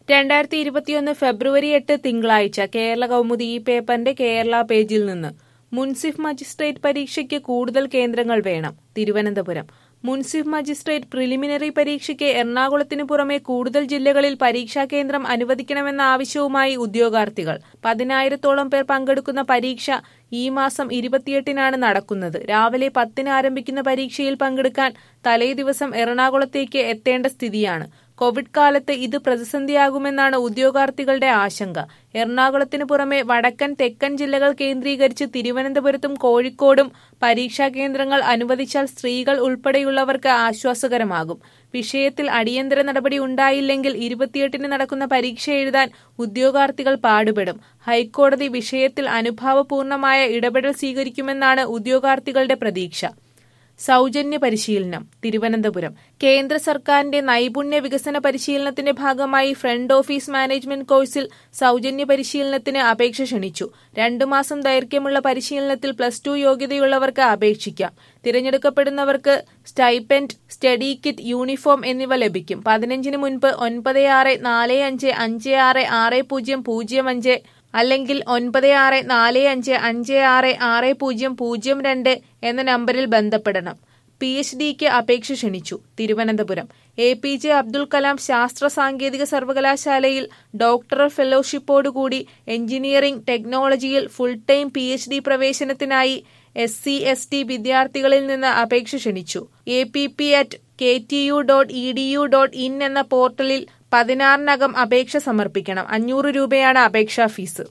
രണ്ടായിരത്തി ഇരുപത്തിയൊന്ന് ഫെബ്രുവരി എട്ട് തിങ്കളാഴ്ച കേരള കൗമുദി ഈ പേപ്പറിന്റെ കേരള പേജിൽ നിന്ന് മുൻസിഫ് മജിസ്ട്രേറ്റ് പരീക്ഷയ്ക്ക് കൂടുതൽ കേന്ദ്രങ്ങൾ വേണം തിരുവനന്തപുരം മുൻസിഫ് മജിസ്ട്രേറ്റ് പ്രിലിമിനറി പരീക്ഷയ്ക്ക് എറണാകുളത്തിനു പുറമെ കൂടുതൽ ജില്ലകളിൽ പരീക്ഷാ കേന്ദ്രം അനുവദിക്കണമെന്ന ആവശ്യവുമായി ഉദ്യോഗാർത്ഥികൾ പതിനായിരത്തോളം പേർ പങ്കെടുക്കുന്ന പരീക്ഷ ഈ മാസം ഇരുപത്തിയെട്ടിനാണ് നടക്കുന്നത് രാവിലെ പത്തിന് ആരംഭിക്കുന്ന പരീക്ഷയിൽ പങ്കെടുക്കാൻ തലേ ദിവസം എറണാകുളത്തേക്ക് എത്തേണ്ട സ്ഥിതിയാണ് കോവിഡ് കാലത്ത് ഇത് പ്രതിസന്ധിയാകുമെന്നാണ് ഉദ്യോഗാർത്ഥികളുടെ ആശങ്ക എറണാകുളത്തിന് പുറമെ വടക്കൻ തെക്കൻ ജില്ലകൾ കേന്ദ്രീകരിച്ച് തിരുവനന്തപുരത്തും കോഴിക്കോടും പരീക്ഷാ കേന്ദ്രങ്ങൾ അനുവദിച്ചാൽ സ്ത്രീകൾ ഉൾപ്പെടെയുള്ളവർക്ക് ആശ്വാസകരമാകും വിഷയത്തിൽ അടിയന്തര നടപടി ഉണ്ടായില്ലെങ്കിൽ ഇരുപത്തിയെട്ടിന് നടക്കുന്ന പരീക്ഷ എഴുതാൻ ഉദ്യോഗാർത്ഥികൾ പാടുപെടും ഹൈക്കോടതി വിഷയത്തിൽ അനുഭാവപൂർണമായ ഇടപെടൽ സ്വീകരിക്കുമെന്നാണ് ഉദ്യോഗാർത്ഥികളുടെ പ്രതീക്ഷ സൗജന്യ പരിശീലനം തിരുവനന്തപുരം കേന്ദ്ര സർക്കാരിന്റെ നൈപുണ്യ വികസന പരിശീലനത്തിന്റെ ഭാഗമായി ഫ്രണ്ട് ഓഫീസ് മാനേജ്മെന്റ് കോഴ്സിൽ സൗജന്യ പരിശീലനത്തിന് അപേക്ഷ ക്ഷണിച്ചു രണ്ടു മാസം ദൈർഘ്യമുള്ള പരിശീലനത്തിൽ പ്ലസ് ടു യോഗ്യതയുള്ളവർക്ക് അപേക്ഷിക്കാം തിരഞ്ഞെടുക്കപ്പെടുന്നവർക്ക് സ്റ്റൈപ്പൻഡ് സ്റ്റഡി കിറ്റ് യൂണിഫോം എന്നിവ ലഭിക്കും പതിനഞ്ചിന് മുൻപ് ഒൻപത് ആറ് നാല് അഞ്ച് അഞ്ച് ആറ് ആറ് പൂജ്യം പൂജ്യം അഞ്ച് അല്ലെങ്കിൽ ഒൻപത് ആറ് നാല് അഞ്ച് അഞ്ച് ആറ് ആറ് പൂജ്യം പൂജ്യം രണ്ട് എന്ന നമ്പറിൽ ബന്ധപ്പെടണം പി എച്ച് ഡിക്ക് അപേക്ഷ ക്ഷണിച്ചു Thiruvananthapuram A P J Abdul Kalam ശാസ്ത്ര സാങ്കേതിക സർവകലാശാലയിൽ ഡോക്ടറൽ ഫെലോഷിപ്പോടുകൂടി എഞ്ചിനീയറിംഗ് ടെക്നോളജിയിൽ full time P H D പ്രവേശനത്തിനായി എസ് സി എസ് ടി വിദ്യാർത്ഥികളിൽ നിന്ന് അപേക്ഷ ക്ഷണിച്ചു A P P at K T U dot E D U dot in എന്ന പോർട്ടലിൽ പതിനാറിനകം അപേക്ഷ സമർപ്പിക്കണം അഞ്ഞൂറ് രൂപയാണ് അപേക്ഷാ ഫീസ്